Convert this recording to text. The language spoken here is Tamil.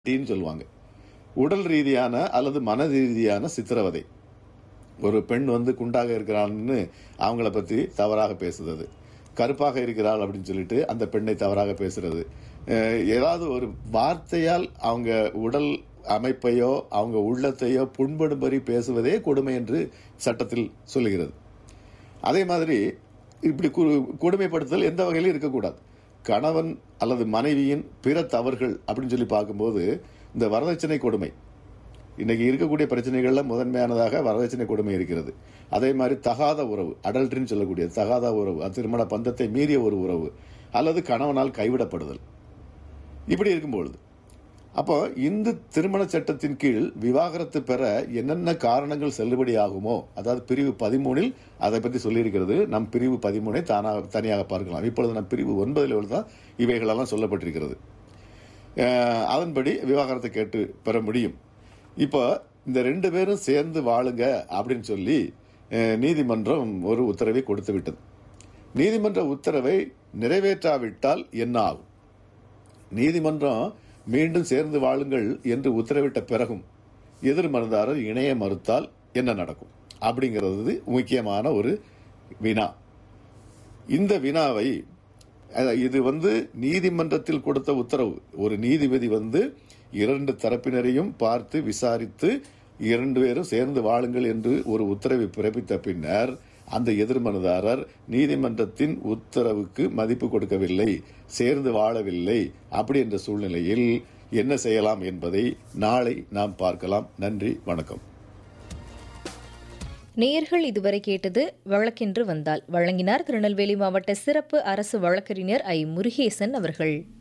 டீன்னு சொல்லுவாங்க உடல் ரீதியான அல்லது மன ரீதியான சித்திரவதை ஒரு பெண் வந்து குண்டாக இருக்கிறான்னு அவங்கள பற்றி தவறாக பேசுறது கருப்பாக இருக்கிறாள் அப்படின்னு சொல்லிட்டு அந்த பெண்ணை தவறாக பேசுறது அஹ் ஏதாவது ஒரு வார்த்தையால் அவங்க உடல் அமைப்பையோ அவங்க உள்ளத்தையோ புண்படும்படி பேசுவதே கொடுமை என்று சட்டத்தில் சொல்லுகிறது அதே மாதிரி இப்படி கு- கொடுமைப்படுத்துதல் எந்த வகையிலும் இருக்கக்கூடாது கணவன் அல்லது மனைவியின் பிற தவறுகள் அப்படின்னு சொல்லி பார்க்கும்போது இந்த வரதட்சணை கொடுமை இன்னைக்கு இருக்கக்கூடிய பிரச்சனைகள்ல முதன்மையானதாக வரதட்சணை கொடுமை இருக்கிறது அதே மாதிரி தகாத உறவு அடல்ட்ரின்னு சொல்லக்கூடிய தகாத உறவு அது திருமண பந்தத்தை மீறிய ஒரு உறவு அல்லது கணவனால் கைவிடப்படுதல் இப்படி இருக்கும்பொழுது அப்போ இந்த திருமண சட்டத்தின் கீழ் விவாகரத்து பெற என்னென்ன காரணங்கள் செல்லுபடியாகுமோ அதாவது பிரிவு பதிமூணில் அதை பற்றி சொல்லியிருக்கிறது நம் பிரிவு பதிமூனை தானாக தனியாக பார்க்கலாம் இப்பொழுது நம் பிரிவு ஒன்பதில் தான் இவைகளெல்லாம் சொல்லப்பட்டிருக்கிறது அஹ் அதன்படி விவாகரத்தை கேட்டு பெற முடியும் இப்போ இந்த ரெண்டு பேரும் சேர்ந்து வாழுங்க அப்படின்னு சொல்லி அஹ், நீதிமன்றம் ஒரு உத்தரவை கொடுத்து விட்டது நீதிமன்ற உத்தரவை நிறைவேற்றாவிட்டால் என்ன ஆகும் நீதிமன்றம் மீண்டும் சேர்ந்து வாழுங்கள் என்று உத்தரவிட்ட பிறகும் எதிர் மருந்தாரர் இணைய மறுத்தால் என்ன நடக்கும் அப்படிங்கிறது முக்கியமான ஒரு வினா இந்த வினாவை அஹ், இது வந்து நீதிமன்றத்தில் கொடுத்த உத்தரவு ஒரு நீதிபதி வந்து இரண்டு தரப்பினரையும் பார்த்து விசாரித்து இரண்டு பேரும் சேர்ந்து வாழுங்கள் என்று ஒரு உத்தரவை பிறப்பித்த பின்னர் அந்த எதிர்மனுதாரர் நீதிமன்றத்தின் உத்தரவுக்கு மதிப்பு கொடுக்கவில்லை சேர்ந்து வாழவில்லை அப்படி என்ற சூழ்நிலையில் என்ன செய்யலாம் என்பதை நாளை நாம் பார்க்கலாம் நன்றி வணக்கம் நேயர்கள் இதுவரை கேட்டது வழக்கென்று வந்தால் வழங்கினார் திருநெல்வேலி மாவட்ட சிறப்பு அரசு வழக்கறிஞர் ஐ முருகேசன் அவர்கள்